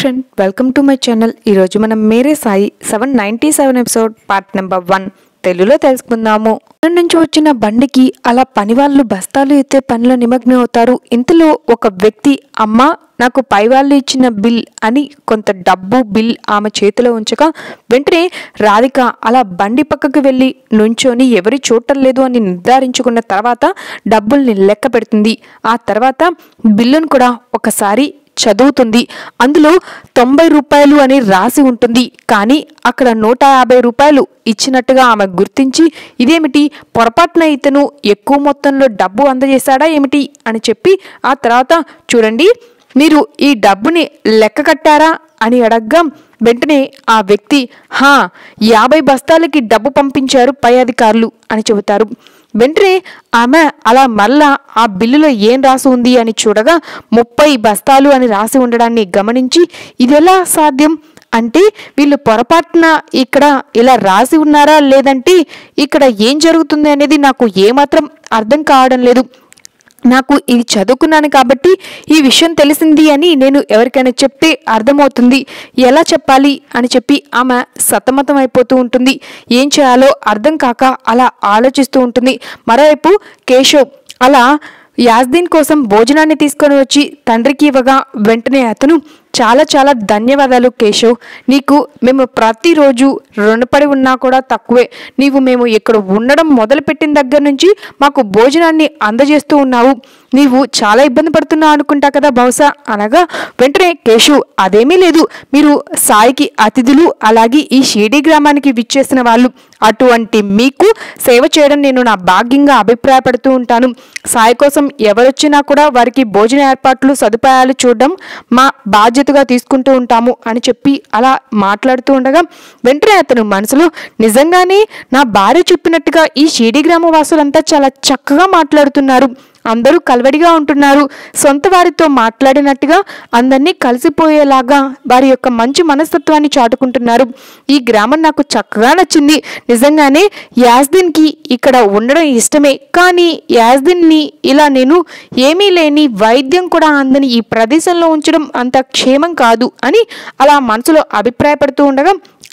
friend welcome to my channel ఈరోజు మనం Mere Sai seven ninety seven episode part number one తెలుగులో తెలుసుకుందాము అక్కడి నుంచి వచ్చిన బండికి అలా పని వాళ్ళు బస్తాలు ఎత్తే పనిలో నిమగ్నం అవుతారు ఇంతలో ఒక వ్యక్తి అమ్మ నాకు పై వాళ్ళు ఇచ్చిన బిల్ అని కొంత డబ్బు బిల్ ఆమె చేతిలో ఉంచగా వెంటనే రాధిక అలా బండి పక్కకు వెళ్ళి నుంచొని ఎవరి చూడటం లేదు అని నిర్ధారించుకున్న తర్వాత డబ్బుల్ని లెక్క పెడుతుంది ఆ తర్వాత బిల్లును కూడా ఒకసారి చదువుతుంది అందులో తొంభై రూపాయలు అని రాసి ఉంటుంది కానీ అక్కడ నూట యాభై రూపాయలు ఇచ్చినట్టుగా ఆమె గుర్తించి ఇదేమిటి పొరపాటున ఇతను ఎక్కువ మొత్తంలో డబ్బు అందజేశాడా ఏమిటి అని చెప్పి ఆ తర్వాత చూడండి మీరు ఈ డబ్బుని లెక్క కట్టారా అని అడగ్గా వెంటనే ఆ వ్యక్తి హా యాభై బస్తాలకి డబ్బు పంపించారు పై అధికారులు అని చెబుతారు వెంటనే ఆమె అలా మళ్ళా ఆ బిల్లులో ఏం రాసి ఉంది అని చూడగా ముప్పై బస్తాలు అని రాసి ఉండడాన్ని గమనించి ఇది ఎలా సాధ్యం అంటే వీళ్ళు పొరపాటున ఇక్కడ ఇలా రాసి ఉన్నారా లేదంటే ఇక్కడ ఏం జరుగుతుంది అనేది నాకు ఏమాత్రం అర్థం కావడం లేదు నాకు ఇది చదువుకున్నాను కాబట్టి ఈ విషయం తెలిసింది అని నేను ఎవరికైనా చెప్తే అర్థమవుతుంది ఎలా చెప్పాలి అని చెప్పి ఆమె సతమతం అయిపోతూ ఉంటుంది ఏం చేయాలో అర్థం కాక అలా ఆలోచిస్తూ ఉంటుంది మరోవైపు కేశవ్ అలా యాస్దీన్ కోసం భోజనాన్ని తీసుకొని వచ్చి తండ్రికి ఇవ్వగా వెంటనే అతను చాలా చాలా ధన్యవాదాలు కేశవ్ నీకు మేము ప్రతిరోజు రుణపడి ఉన్నా కూడా తక్కువే నీవు మేము ఇక్కడ ఉండడం మొదలుపెట్టిన దగ్గర నుంచి మాకు భోజనాన్ని అందజేస్తూ ఉన్నావు నీవు చాలా ఇబ్బంది పడుతున్నావు అనుకుంటా కదా బహుశా అనగా వెంటనే కేశవ్ అదేమీ లేదు మీరు సాయికి అతిథులు అలాగే ఈ షిరిడి గ్రామానికి విచ్చేసిన వాళ్ళు అటువంటి మీకు సేవ చేయడం నేను నా భాగ్యంగా అభిప్రాయపడుతూ ఉంటాను సాయి కోసం ఎవరొచ్చినా కూడా వారికి భోజన ఏర్పాట్లు సదుపాయాలు చూడడం మా బాధ్యతగా తీసుకుంటూ ఉంటాము అని చెప్పి అలా మాట్లాడుతూ ఉండగా వెంటనే అతను మనసులో నిజంగానే నా భార్య చెప్పినట్టుగా ఈ షిరిడి గ్రామ వాసులంతా చాలా చక్కగా మాట్లాడుతున్నారు అందరూ కలవడిగా ఉంటున్నారు సొంత వారితో మాట్లాడినట్టుగా అందరినీ కలిసిపోయేలాగా వారి యొక్క మంచి మనస్తత్వాన్ని చాటుకుంటున్నారు ఈ గ్రామం నాకు చక్కగా నచ్చింది నిజంగానే యాస్దిన్కి ఇక్కడ ఉండడం ఇష్టమే కానీ యాస్దిన్ని ఇలా నేను ఏమీ లేని వైద్యం కూడా అందని ఈ ప్రదేశంలో ఉంచడం అంత క్షేమం కాదు అని అలా మనసులో అభిప్రాయపడుతూ ఉండగా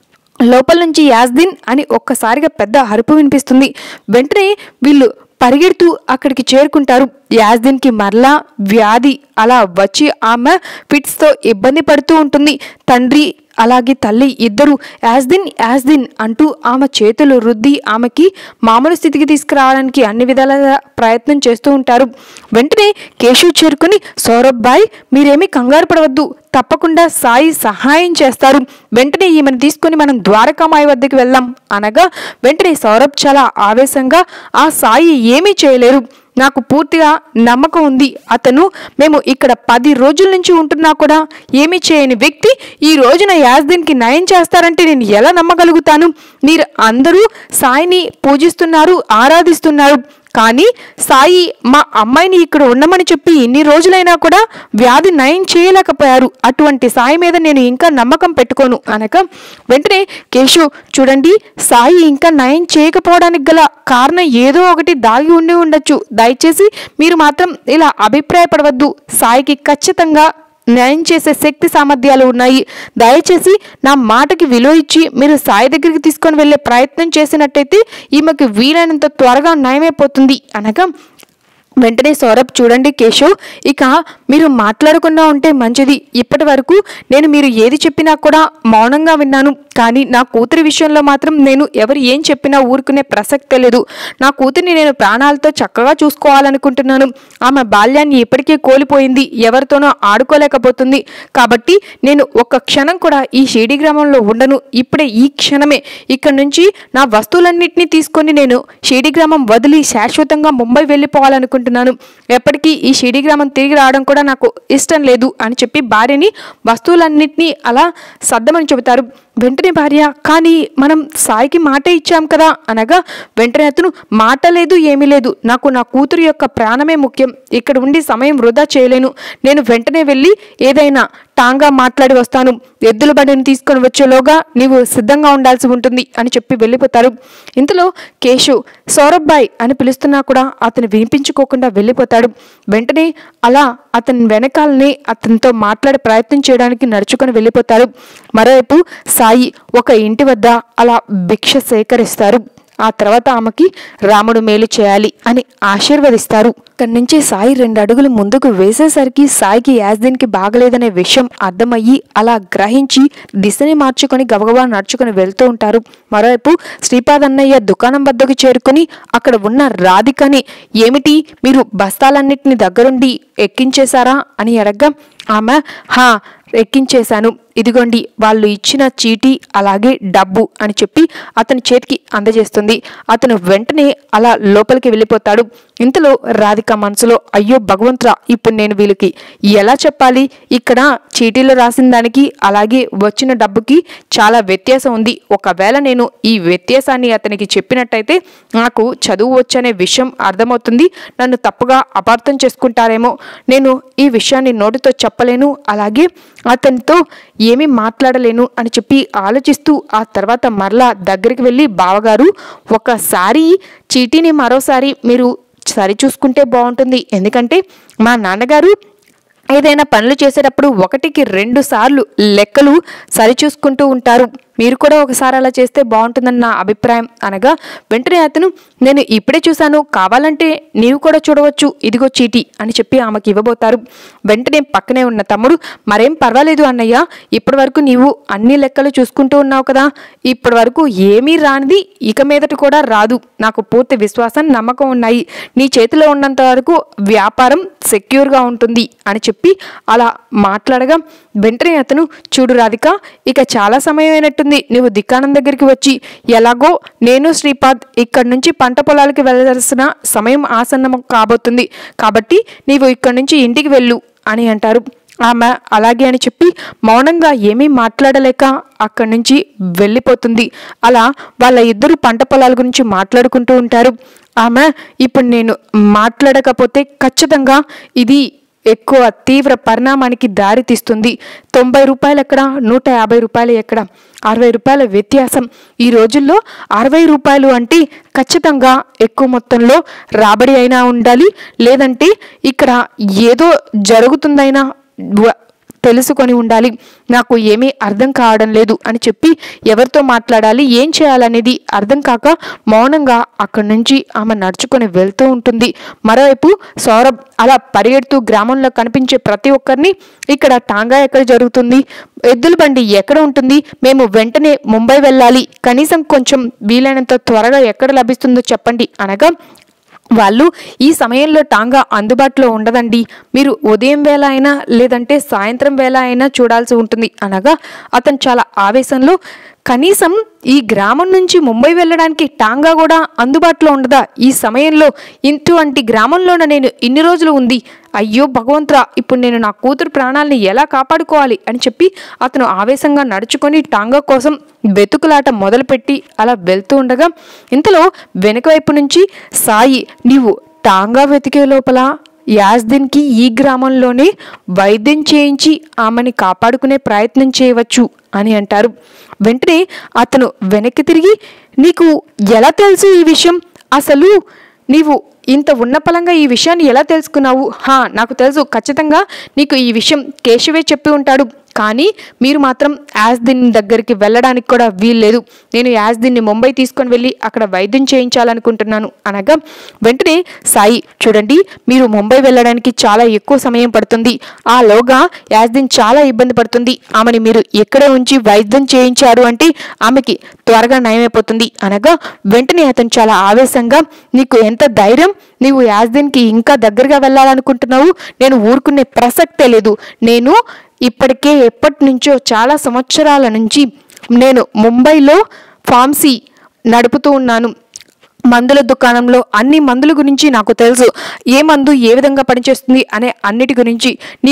లోపల నుంచి యాస్దిన్ అని ఒక్కసారిగా పెద్ద అరుపు వినిపిస్తుంది వెంటనే వీళ్ళు పరిగెడుతూ అక్కడికి చేరుకుంటారు యాస్దిన్కి మరలా వ్యాధి అలా వచ్చి ఆమె ఫిట్స్తో ఇబ్బంది పడుతూ ఉంటుంది తండ్రి అలాగే తల్లి ఇద్దరు యాస్దిన్ యాస్దిన్ అంటూ ఆమె చేతులు రుద్ది ఆమెకి మామూలు స్థితికి తీసుకురావడానికి అన్ని విధాల ప్రయత్నం చేస్తూ ఉంటారు వెంటనే కేశవ్ చేరుకుని సౌరభ్ బాయ్ మీరేమీ కంగారు పడవద్దు తప్పకుండా సాయి సహాయం చేస్తారు వెంటనే ఈమెను తీసుకుని మనం ద్వారకామాయి వద్దకు వెళ్దాం అనగా వెంటనే సౌరభ్ చాలా ఆవేశంగా ఆ సాయి ఏమీ చేయలేరు నాకు పూర్తిగా నమ్మకం ఉంది అతను మేము ఇక్కడ పది రోజుల నుంచి ఉంటున్నా కూడా ఏమీ చేయని వ్యక్తి ఈ రోజున యాస్దిన్కి నయం చేస్తారంటే నేను ఎలా నమ్మగలుగుతాను మీరు అందరూ సాయిని పూజిస్తున్నారు ఆరాధిస్తున్నారు కానీ సాయి మా అమ్మాయిని ఇక్కడ ఉండమని చెప్పి ఇన్ని రోజులైనా కూడా వ్యాధి నయం చేయలేకపోయారు అటువంటి సాయి మీద నేను ఇంకా నమ్మకం పెట్టుకోను అనగా వెంటనే కేశవ్ చూడండి సాయి ఇంకా నయం చేయకపోవడానికి గల కారణం ఏదో ఒకటి దాగి ఉండి ఉండొచ్చు దయచేసి మీరు మాత్రం ఇలా అభిప్రాయపడవద్దు సాయికి ఖచ్చితంగా న్యాయం చేసే శక్తి సామర్థ్యాలు ఉన్నాయి దయచేసి నా మాటకి విలువ ఇచ్చి మీరు సాయి దగ్గరికి తీసుకొని వెళ్ళే ప్రయత్నం చేసినట్టయితే ఈమెకి వీలైనంత త్వరగా నయమైపోతుంది అనగా వెంటనే సౌరభ్ చూడండి కేశవ్ ఇక మీరు మాట్లాడకుండా ఉంటే మంచిది ఇప్పటి వరకు నేను మీరు ఏది చెప్పినా కూడా మౌనంగా విన్నాను కానీ నా కూతురి విషయంలో మాత్రం నేను ఎవరు ఏం చెప్పినా ఊరుకునే ప్రసక్తే లేదు నా కూతురిని నేను ప్రాణాలతో చక్కగా చూసుకోవాలనుకుంటున్నాను ఆమె బాల్యాన్ని ఇప్పటికే కోల్పోయింది ఎవరితోనో ఆడుకోలేకపోతుంది కాబట్టి నేను ఒక్క క్షణం కూడా ఈ షిరిడి గ్రామంలో ఉండను ఇప్పుడే ఈ క్షణమే ఇక్కడ నుంచి నా వస్తువులన్నింటినీ తీసుకొని నేను షిరిడి గ్రామం వదిలి శాశ్వతంగా ముంబై వెళ్ళిపోవాలనుకుంటున్నాను ఎప్పటికీ ఈ షిరిడి గ్రామం తిరిగి రావడం కూడా నాకు ఇష్టం లేదు అని చెప్పి భార్యని వస్తువులన్నింటినీ అలా సర్దమని చెబుతారు వెంటనే భార్య కానీ మనం సాయికి మాట ఇచ్చాం కదా అనగా వెంటనే అతను మాట లేదు ఏమీ లేదు నాకు నా కూతురు యొక్క ప్రాణమే ముఖ్యం ఇక్కడ ఉండి సమయం వృధా చేయలేను నేను వెంటనే వెళ్ళి ఏదైనా టాంగా మాట్లాడి వస్తాను ఎద్దుల బండిని తీసుకొని వచ్చేలోగా నీవు సిద్ధంగా ఉండాల్సి ఉంటుంది అని చెప్పి వెళ్ళిపోతారు ఇంతలో కేశు సౌరభ్బాయ్ అని పిలుస్తున్నా కూడా అతను వినిపించుకోకుండా వెళ్ళిపోతాడు వెంటనే అలా అతని వెనకాలని అతనితో మాట్లాడే ప్రయత్నం చేయడానికి నడుచుకొని వెళ్ళిపోతారు మరోవైపు సాయి ఒక ఇంటి వద్ద అలా భిక్ష సేకరిస్తారు ఆ తర్వాత ఆమెకి రాముడు మేలు చేయాలి అని ఆశీర్వదిస్తారు అక్కడి నుంచి సాయి రెండు అడుగులు ముందుకు వేసేసరికి సాయికి యాజ్దీన్కి బాగలేదనే విషయం అర్థమయ్యి అలా గ్రహించి దిశని మార్చుకొని గబగబా నడుచుకొని వెళ్తూ ఉంటారు మరోవైపు శ్రీపాద్ అన్నయ్య దుకాణం వద్దకు చేరుకొని అక్కడ ఉన్న రాధికని ఏమిటి మీరు బస్తాలన్నిటిని దగ్గరుండి ఎక్కించేశారా అని అడగ్గా ఆమె హా ఎక్కించేశాను ఇదిగోండి వాళ్ళు ఇచ్చిన చీటీ అలాగే డబ్బు అని చెప్పి అతని చేతికి అందజేస్తుంది అతను వెంటనే అలా లోపలికి వెళ్ళిపోతాడు ఇంతలో రాధిక మనసులో అయ్యో భగవంతురా ఇప్పుడు నేను వీళ్ళకి ఎలా చెప్పాలి ఇక్కడ చీటీలో రాసిన దానికి అలాగే వచ్చిన డబ్బుకి చాలా వ్యత్యాసం ఉంది ఒకవేళ నేను ఈ వ్యత్యాసాన్ని అతనికి చెప్పినట్టయితే నాకు చదువు వచ్చనే విషయం అర్థమవుతుంది నన్ను తప్పుగా అపార్థం చేసుకుంటారేమో నేను ఈ విషయాన్ని నోటితో చెప్పలేను అలాగే అతనితో ఏమీ మాట్లాడలేను అని చెప్పి ఆలోచిస్తూ ఆ తర్వాత మరలా దగ్గరికి వెళ్ళి బావగారు ఒకసారి చీటీని మరోసారి మీరు సరి చూసుకుంటే బాగుంటుంది ఎందుకంటే మా నాన్నగారు ఏదైనా పనులు చేసేటప్పుడు ఒకటికి రెండు సార్లు లెక్కలు సరిచూసుకుంటూ ఉంటారు మీరు కూడా ఒకసారి అలా చేస్తే బాగుంటుందని నా అభిప్రాయం అనగా వెంటనే అతను నేను ఇప్పుడే చూశాను కావాలంటే నీవు కూడా చూడవచ్చు ఇదిగో చీటీ అని చెప్పి ఆమెకి ఇవ్వబోతారు వెంటనే పక్కనే ఉన్న తమ్ముడు మరేం పర్వాలేదు అన్నయ్య ఇప్పటి వరకు నీవు అన్ని లెక్కలు చూసుకుంటూ ఉన్నావు కదా ఇప్పటి వరకు ఏమీ రానిది ఇక మీదట కూడా రాదు నాకు పూర్తి విశ్వాసం నమ్మకం ఉన్నాయి నీ చేతిలో ఉన్నంత వరకు వ్యాపారం సెక్యూర్గా ఉంటుంది అని చెప్పి అలా మాట్లాడగా వెంటనే అతను చూడు రాధిక ఇక చాలా సమయం అయినట్టుంది నువ్వు దిక్కానం దగ్గరికి వచ్చి ఎలాగో నేను శ్రీపాద్ ఇక్కడి నుంచి పంట పొలాలకి వెళ్ళవలసిన సమయం ఆసన్నం కాబోతుంది కాబట్టి నీవు ఇక్కడి నుంచి ఇంటికి వెళ్ళు అని అంటారు ఆమె అలాగే అని చెప్పి మౌనంగా ఏమీ మాట్లాడలేక అక్కడి నుంచి వెళ్ళిపోతుంది అలా వాళ్ళ ఇద్దరు పంట పొలాల గురించి మాట్లాడుకుంటూ ఉంటారు ఆమె ఇప్పుడు నేను మాట్లాడకపోతే ఖచ్చితంగా ఇది ఎక్కువ తీవ్ర పరిణామానికి దారి తీస్తుంది తొంభై రూపాయలు ఎక్కడ నూట యాభై రూపాయలు ఎక్కడ అరవై రూపాయల వ్యత్యాసం ఈ రోజుల్లో అరవై రూపాయలు అంటే ఖచ్చితంగా ఎక్కువ మొత్తంలో రాబడి అయినా ఉండాలి లేదంటే ఇక్కడ ఏదో జరుగుతుందైనా వ- తెలుసుకొని ఉండాలి నాకు ఏమీ అర్థం కావడం లేదు అని చెప్పి ఎవరితో మాట్లాడాలి ఏం చేయాలనేది అర్థం కాక మౌనంగా అక్కడి నుంచి ఆమె నడుచుకొని వెళ్తూ ఉంటుంది మరోవైపు సౌరభ్ అలా పరిగెడుతూ గ్రామంలో కనిపించే ప్రతి ఒక్కరిని ఇక్కడ టాంగా ఎక్కడ జరుగుతుంది ఎద్దుల బండి ఎక్కడ ఉంటుంది మేము వెంటనే ముంబై వెళ్ళాలి కనీసం కొంచెం వీలైనంత త్వరగా ఎక్కడ లభిస్తుందో చెప్పండి అనగా వాళ్ళు ఈ సమయంలో టాంగా అందుబాటులో ఉండదండి మీరు ఉదయం వేళ అయినా లేదంటే సాయంత్రం వేళ అయినా చూడాల్సి ఉంటుంది అనగా అతను చాలా ఆవేశంలో కనీసం ఈ గ్రామం నుంచి ముంబై వెళ్ళడానికి టాంగా కూడా అందుబాటులో ఉండదా ఈ సమయంలో ఇటువంటి గ్రామంలోన నేను ఇన్ని రోజులు ఉంది అయ్యో భగవంతురా ఇప్పుడు నేను నా కూతురు ప్రాణాలని ఎలా కాపాడుకోవాలి అని చెప్పి అతను ఆవేశంగా నడుచుకొని టాంగా కోసం వెతుకులాట మొదలుపెట్టి అలా వెళ్తూ ఉండగా ఇంతలో వెనుక వైపు నుంచి సాయి నీవు టాంగా వెతికే లోపల యాజ్దిన్కి ఈ గ్రామంలోనే వైద్యం చేయించి ఆమెని కాపాడుకునే ప్రయత్నం చేయవచ్చు అని అంటారు వెంటనే అతను వెనక్కి తిరిగి నీకు ఎలా తెలుసు ఈ విషయం అసలు నీవు ఇంత ఉన్నపలంగా ఈ విషయాన్ని ఎలా తెలుసుకున్నావు హా నాకు తెలుసు ఖచ్చితంగా నీకు ఈ విషయం కేశవే చెప్పి ఉంటాడు కానీ మీరు మాత్రం యాజ్దిన్ దగ్గరికి వెళ్ళడానికి కూడా వీల్లేదు నేను యాజ్దిన్ని ముంబై తీసుకొని వెళ్ళి అక్కడ వైద్యం చేయించాలనుకుంటున్నాను అనగా వెంటనే సాయి చూడండి మీరు ముంబై వెళ్ళడానికి చాలా ఎక్కువ సమయం పడుతుంది ఆ లోగా యాజ్దిన్ చాలా ఇబ్బంది పడుతుంది ఆమెని మీరు ఎక్కడే ఉంచి వైద్యం చేయించారు అంటే ఆమెకి త్వరగా నయమైపోతుంది అనగా వెంటనే అతను చాలా ఆవేశంగా నీకు ఎంత ధైర్యం నీవు యాజ్దిన్కి ఇంకా దగ్గరగా వెళ్ళాలనుకుంటున్నావు నేను ఊరుకునే ప్రసక్తే లేదు నేను ఇప్పటికే ఎప్పటి నుంచో చాలా సంవత్సరాల నుంచి నేను ముంబైలో ఫార్మసీ నడుపుతూ ఉన్నాను మందుల దుకాణంలో అన్ని మందుల గురించి నాకు తెలుసు ఏ మందు ఏ విధంగా పనిచేస్తుంది అనే అన్నిటి గురించి నీవు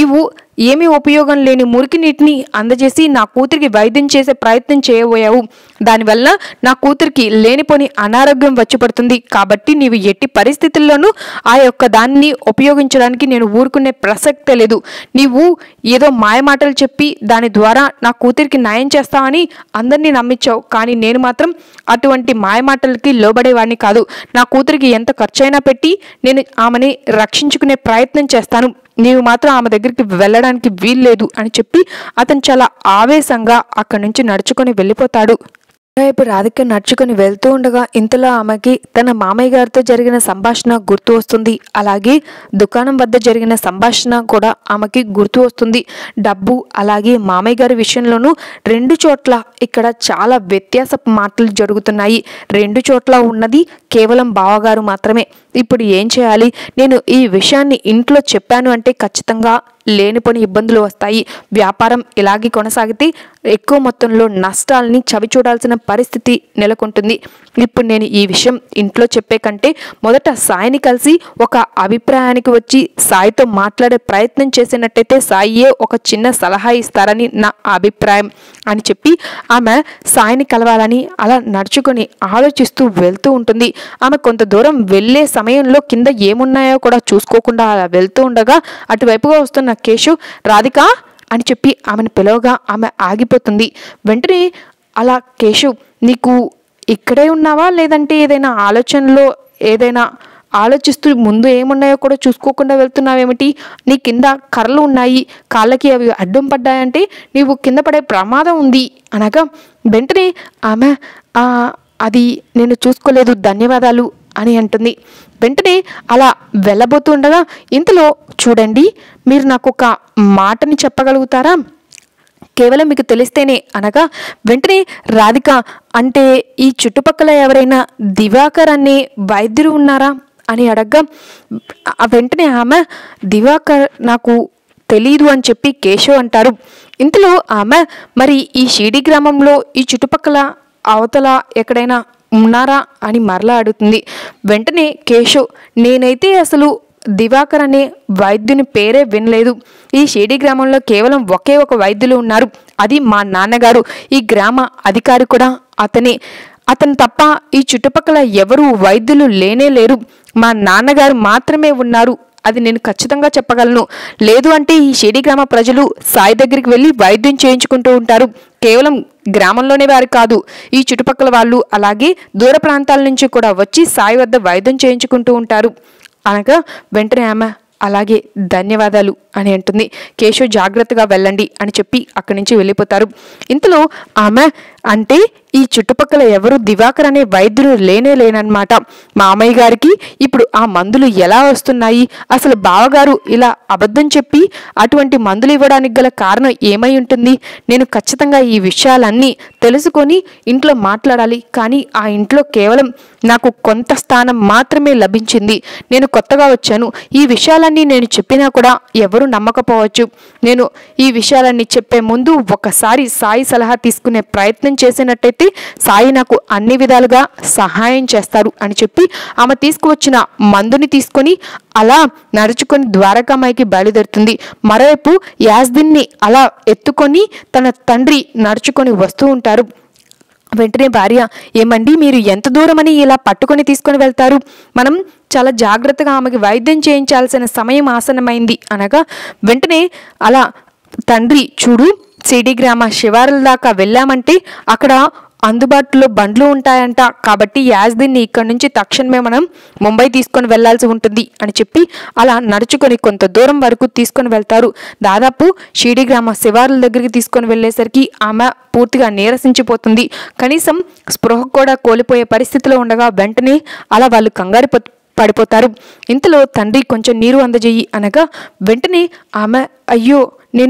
ఏమీ ఉపయోగం లేని మురికి నీటిని అందజేసి నా కూతురికి వైద్యం చేసే ప్రయత్నం చేయబోయావు దానివల్ల నా కూతురికి లేనిపోని అనారోగ్యం వచ్చి పడుతుంది కాబట్టి నీవు ఎట్టి పరిస్థితుల్లోనూ ఆ యొక్క దాన్ని ఉపయోగించడానికి నేను ఊరుకునే ప్రసక్తే లేదు నీవు ఏదో మాయమాటలు చెప్పి దాని ద్వారా నా కూతురికి న్యాయం చేస్తావని అందరినీ నమ్మించావు కానీ నేను మాత్రం అటువంటి మాయమాటలకి లోబడేవాడిని కాదు నా కూతురికి ఎంత ఖర్చైనా పెట్టి నేను ఆమెని రక్షించుకునే ప్రయత్నం చేస్తాను నీవు మాత్రం ఆమె దగ్గరికి వెళ్ళడానికి వీల్లేదు అని చెప్పి అతను చాలా ఆవేశంగా అక్కడి నుంచి నడుచుకొని వెళ్ళిపోతాడు వైపు రాధిక నడుచుకుని వెళ్తూ ఉండగా ఇంతలో ఆమెకి తన మామయ్య గారితో జరిగిన సంభాషణ గుర్తు వస్తుంది అలాగే దుకాణం వద్ద జరిగిన సంభాషణ కూడా ఆమెకి గుర్తు వస్తుంది డబ్బు అలాగే మామయ్య గారి విషయంలోనూ రెండు చోట్ల ఇక్కడ చాలా వ్యత్యాసపు మాటలు జరుగుతున్నాయి రెండు చోట్ల ఉన్నది కేవలం బావగారు మాత్రమే ఇప్పుడు ఏం చేయాలి నేను ఈ విషయాన్ని ఇంట్లో చెప్పాను అంటే ఖచ్చితంగా లేనిపోని ఇబ్బందులు వస్తాయి వ్యాపారం ఇలాగే కొనసాగితే ఎక్కువ మొత్తంలో నష్టాలని చవి చూడాల్సిన పరిస్థితి నెలకొంటుంది ఇప్పుడు నేను ఈ విషయం ఇంట్లో చెప్పే కంటే మొదట సాయిని కలిసి ఒక అభిప్రాయానికి వచ్చి సాయితో మాట్లాడే ప్రయత్నం చేసినట్టయితే సాయియే ఒక చిన్న సలహా ఇస్తారని నా అభిప్రాయం అని చెప్పి ఆమె సాయిని కలవాలని అలా నడుచుకొని ఆలోచిస్తూ వెళ్తూ ఉంటుంది ఆమె కొంత దూరం వెళ్ళే సమయంలో కింద ఏమున్నాయో కూడా చూసుకోకుండా అలా వెళ్తూ ఉండగా అటువైపుగా వస్తున్న కేశు రాధిక అని చెప్పి ఆమెను పిలవగా ఆమె ఆగిపోతుంది వెంటనే అలా కేశు నీకు ఇక్కడే ఉన్నావా లేదంటే ఏదైనా ఆలోచనలో ఏదైనా ఆలోచిస్తూ ముందు ఏమున్నాయో కూడా చూసుకోకుండా వెళ్తున్నావేమిటి నీ కింద కర్రలు ఉన్నాయి కాళ్ళకి అవి అడ్డం పడ్డాయంటే నీవు కింద పడే ప్రమాదం ఉంది అనగా వెంటనే ఆమె "ఆ, అది నేను చూసుకోలేదు ధన్యవాదాలు అని అంటుంది వెంటనే అలా వెళ్ళబోతుండగా ఇంతలో చూడండి మీరు నాకు ఒక మాటని చెప్పగలుగుతారా కేవలం మీకు తెలిస్తేనే అనగా వెంటనే రాధిక అంటే ఈ చుట్టుపక్కల ఎవరైనా దివాకర్ అనే వైద్యులు ఉన్నారా అని అడగ్గా ఆ వెంటనే ఆమె దివాకర్ నాకు తెలీదు అని చెప్పి కేశవ్ అంటారు ఇంతలో ఆమె మరి ఈ షీడి గ్రామంలో ఈ చుట్టుపక్కల అవతల ఎక్కడైనా ఉన్నారా అని మరలా అడుగుతుంది వెంటనే కేశవ్ నేనైతే అసలు దివాకర్ అనే వైద్యుని పేరే వినలేదు ఈ షేడి గ్రామంలో కేవలం ఒకే ఒక వైద్యులు ఉన్నారు అది మా నాన్నగారు ఈ గ్రామ అధికారి కూడా అతనే అతను తప్ప ఈ చుట్టుపక్కల ఎవరు వైద్యులు లేనే లేరు మా నాన్నగారు మాత్రమే ఉన్నారు అది నేను ఖచ్చితంగా చెప్పగలను లేదు అంటే ఈ షేడి గ్రామ ప్రజలు సాయి దగ్గరికి వెళ్ళి వైద్యం చేయించుకుంటూ ఉంటారు కేవలం గ్రామంలోనే వారు కాదు ఈ చుట్టుపక్కల వాళ్ళు అలాగే దూర ప్రాంతాల నుంచి కూడా వచ్చి సాయి వద్ద వైద్యం చేయించుకుంటూ ఉంటారు అనగా వెంటనే ఆమె అలాగే ధన్యవాదాలు అని అంటుంది కేశవ్ జాగ్రత్తగా వెళ్ళండి అని చెప్పి అక్కడి నుంచి వెళ్ళిపోతారు ఇంతలో ఆమె అంటే ఈ చుట్టుపక్కల ఎవరు దివాకర్ అనే వైద్యులు లేనే లేనన్నమాట మామయ్య గారికి ఇప్పుడు ఆ మందులు ఎలా వస్తున్నాయి అసలు బావగారు ఇలా అబద్ధం చెప్పి అటువంటి మందులు ఇవ్వడానికి గల కారణం ఏమై ఉంటుంది నేను ఖచ్చితంగా ఈ విషయాలన్నీ తెలుసుకొని ఇంట్లో మాట్లాడాలి కానీ ఆ ఇంట్లో కేవలం నాకు కొంత స్థానం మాత్రమే లభించింది నేను కొత్తగా వచ్చాను ఈ విషయాలన్నీ నేను చెప్పినా కూడా ఎవరు నమ్మకపోవచ్చు నేను ఈ విషయాలన్నీ చెప్పే ముందు ఒకసారి సాయి సలహా తీసుకునే ప్రయత్నం చేసినట్టయితే సాయి నాకు అన్ని విధాలుగా సహాయం చేస్తారు అని చెప్పి ఆమె తీసుకువచ్చిన మందుని తీసుకొని అలా నడుచుకొని ద్వారకామాయికి బయలుదేరుతుంది మరోవైపు యాస్దిన్ని అలా ఎత్తుకొని తన తండ్రి నడుచుకొని వస్తూ ఉంటారు వెంటనే భార్య ఏమండి మీరు ఎంత దూరమని ఇలా పట్టుకొని తీసుకొని వెళ్తారు మనం చాలా జాగ్రత్తగా ఆమెకి వైద్యం చేయించాల్సిన సమయం ఆసనమైంది అనగా వెంటనే అలా తండ్రి చూడు సిడి గ్రామ శివారుల దాకా వెళ్ళామంటే అక్కడ అందుబాటులో బండ్లు ఉంటాయంట కాబట్టి యాజ్దిన్ని ఇక్కడ నుంచి తక్షణమే మనం ముంబై తీసుకొని వెళ్ళాల్సి ఉంటుంది అని చెప్పి అలా నడుచుకొని కొంత దూరం వరకు తీసుకొని వెళ్తారు దాదాపు షీడి గ్రామ శివారుల దగ్గరికి తీసుకొని వెళ్ళేసరికి ఆమె పూర్తిగా నీరసించిపోతుంది కనీసం స్పృహ కూడా కోల్పోయే పరిస్థితిలో ఉండగా వెంటనే అలా వాళ్ళు కంగారు ప- పడిపోతారు ఇంతలో తండ్రి కొంచెం నీరు అందజేయి అనగా వెంటనే ఆమె అయ్యో నేను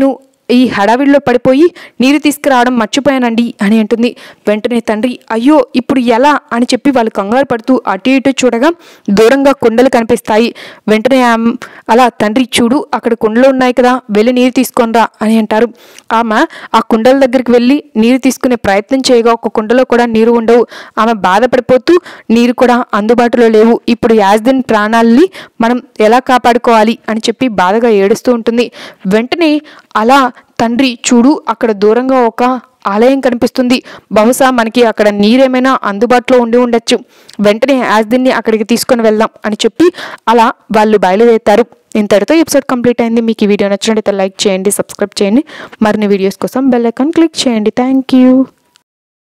ఈ హడావిడిలో పడిపోయి నీరు తీసుకురావడం మర్చిపోయానండి అని అంటుంది వెంటనే తండ్రి అయ్యో ఇప్పుడు ఎలా అని చెప్పి వాళ్ళు కంగారు పడుతూ అటు ఇటు చూడగా దూరంగా కుండలు కనిపిస్తాయి వెంటనే ఆమె అలా తండ్రి చూడు అక్కడ కుండలు ఉన్నాయి కదా వెళ్ళి నీరు తీసుకొనిరా అని అంటారు ఆమె ఆ కుండల దగ్గరికి వెళ్ళి నీరు తీసుకునే ప్రయత్నం చేయగా ఒక కుండలో కూడా నీరు ఉండవు ఆమె బాధపడిపోతూ నీరు కూడా అందుబాటులో లేవు ఇప్పుడు యాజ్దిన్ ప్రాణాలని మనం ఎలా కాపాడుకోవాలి అని చెప్పి బాధగా ఏడుస్తూ ఉంటుంది వెంటనే అలా తండ్రి చూడు అక్కడ దూరంగా ఒక ఆలయం కనిపిస్తుంది బహుశా మనకి అక్కడ నీరేమైనా అందుబాటులో ఉండి ఉండొచ్చు వెంటనే యాజ్దిన్ని అక్కడికి తీసుకొని వెళ్దాం అని చెప్పి అలా వాళ్ళు బయలుదేరుతారు ఇంతటితో ఎపిసోడ్ కంప్లీట్ అయింది మీకు ఈ వీడియో నచ్చినట్లయితే లైక్ చేయండి సబ్స్క్రైబ్ చేయండి మరిన్ని వీడియోస్ కోసం బెల్ ఐకాన్ క్లిక్ చేయండి థ్యాంక్ యూ